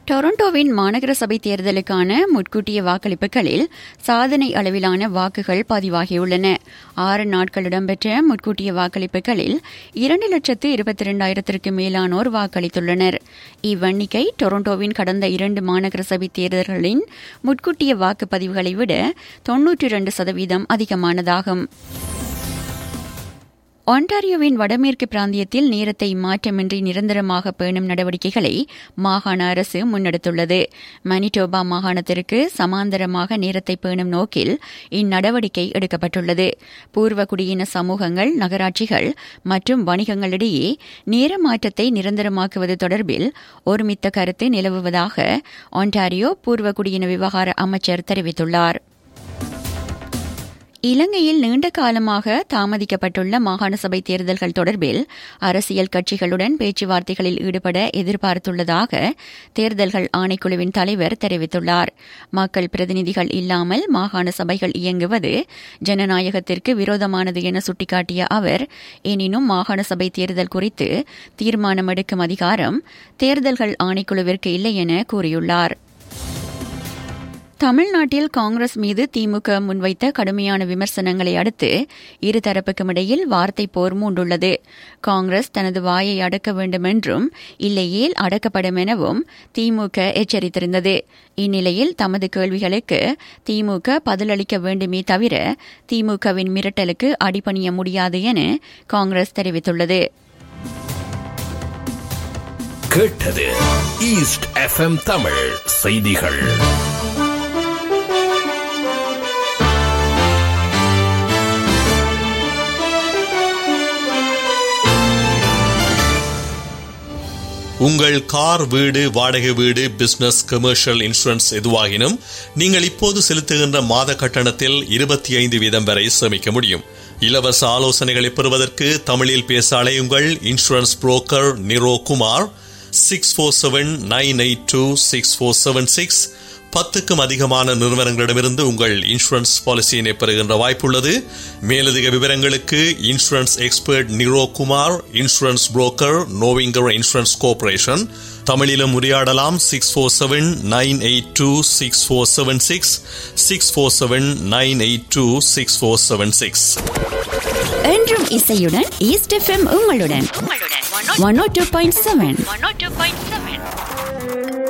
டொரண்டோவின் மாநகர சபை தேர்தலுக்கான முன்கூட்டிய வாக்களிப்புகளில் சாதனை அளவிலான வாக்குகள் பதிவாகியுள்ளன ஆறு நாட்கள் இடம்பெற்ற முன்கூட்டிய வாக்களிப்புகளில் இரண்டு லட்சத்து இருபத்தி இரண்டாயிரத்திற்கு மேலானோர் வாக்களித்துள்ளனர் இவ்வெண்ணிக்கை டொரண்டோவின் கடந்த இரண்டு மாநகர சபை தேர்தல்களின் முன்கூட்டிய வாக்குப்பதிவுகளை விட தொன்னூற்றி இரண்டு சதவீதம் அதிகமானதாகும் ஒன்டாரியோவின் வடமேற்கு பிராந்தியத்தில் நேரத்தை மாற்றமின்றி நிரந்தரமாக பேணும் நடவடிக்கைகளை மாகாண அரசு முன்னெடுத்துள்ளது மனிடோபா மாகாணத்திற்கு சமாந்தரமாக நேரத்தை பேணும் நோக்கில் இந்நடவடிக்கை எடுக்கப்பட்டுள்ளது பூர்வ குடியின சமூகங்கள் நகராட்சிகள் மற்றும் வணிகங்களிடையே நேர மாற்றத்தை நிரந்தரமாக்குவது தொடர்பில் ஒருமித்த கருத்து நிலவுவதாக ஒன்டாரியோ பூர்வ குடியின விவகார அமைச்சர் தெரிவித்துள்ளார் இலங்கையில் நீண்ட காலமாக தாமதிக்கப்பட்டுள்ள மாகாண சபை தேர்தல்கள் தொடர்பில் அரசியல் கட்சிகளுடன் பேச்சுவார்த்தைகளில் ஈடுபட எதிர்பார்த்துள்ளதாக தேர்தல்கள் ஆணைக்குழுவின் தலைவர் தெரிவித்துள்ளார் மக்கள் பிரதிநிதிகள் இல்லாமல் மாகாண சபைகள் இயங்குவது ஜனநாயகத்திற்கு விரோதமானது என சுட்டிக்காட்டிய அவர் எனினும் மாகாண சபை தேர்தல் குறித்து தீர்மானம் எடுக்கும் அதிகாரம் தேர்தல்கள் ஆணைக்குழுவிற்கு இல்லை என கூறியுள்ளார் தமிழ்நாட்டில் காங்கிரஸ் மீது திமுக முன்வைத்த கடுமையான விமர்சனங்களை அடுத்து இருதரப்புக்கும் இடையில் வார்த்தை போர் மூண்டுள்ளது காங்கிரஸ் தனது வாயை அடக்க வேண்டும் என்றும் இல்லையேல் அடக்கப்படும் எனவும் திமுக எச்சரித்திருந்தது இந்நிலையில் தமது கேள்விகளுக்கு திமுக பதிலளிக்க வேண்டுமே தவிர திமுகவின் மிரட்டலுக்கு அடிபணிய முடியாது என காங்கிரஸ் தெரிவித்துள்ளது கேட்டது ஈஸ்ட் எஃப்எம் தமிழ் செய்திகள் உங்கள் கார் வீடு வாடகை வீடு பிசினஸ் கமர்ஷியல் இன்சூரன்ஸ் எதுவாகினும் நீங்கள் இப்போது செலுத்துகின்ற மாத கட்டணத்தில் இருபத்தி ஐந்து வீதம் வரை சேமிக்க முடியும் இலவச ஆலோசனைகளை பெறுவதற்கு தமிழில் பேச அலையுங்கள் insurance broker Niro Kumar six four seven nine eight two six four seven six பத்துக்கும் அதிகமான நிறுவனங்களிடமிருந்து உங்கள் இன்சூரன்ஸ் பாலிசியினை பெறுகின்ற வாய்ப்புள்ளது மேலதிக விவரங்களுக்கு insurance expert Niro Kumar insurance broker Novinger insurance corporation தமிழிலும் உரையாடலாம் six four seven nine eight two six four seven six six four seven nine eight two six four seven six என்றும் இசையுடன் ஈஸ்ட் எஃப்எம் உங்களுடன் one O two point seven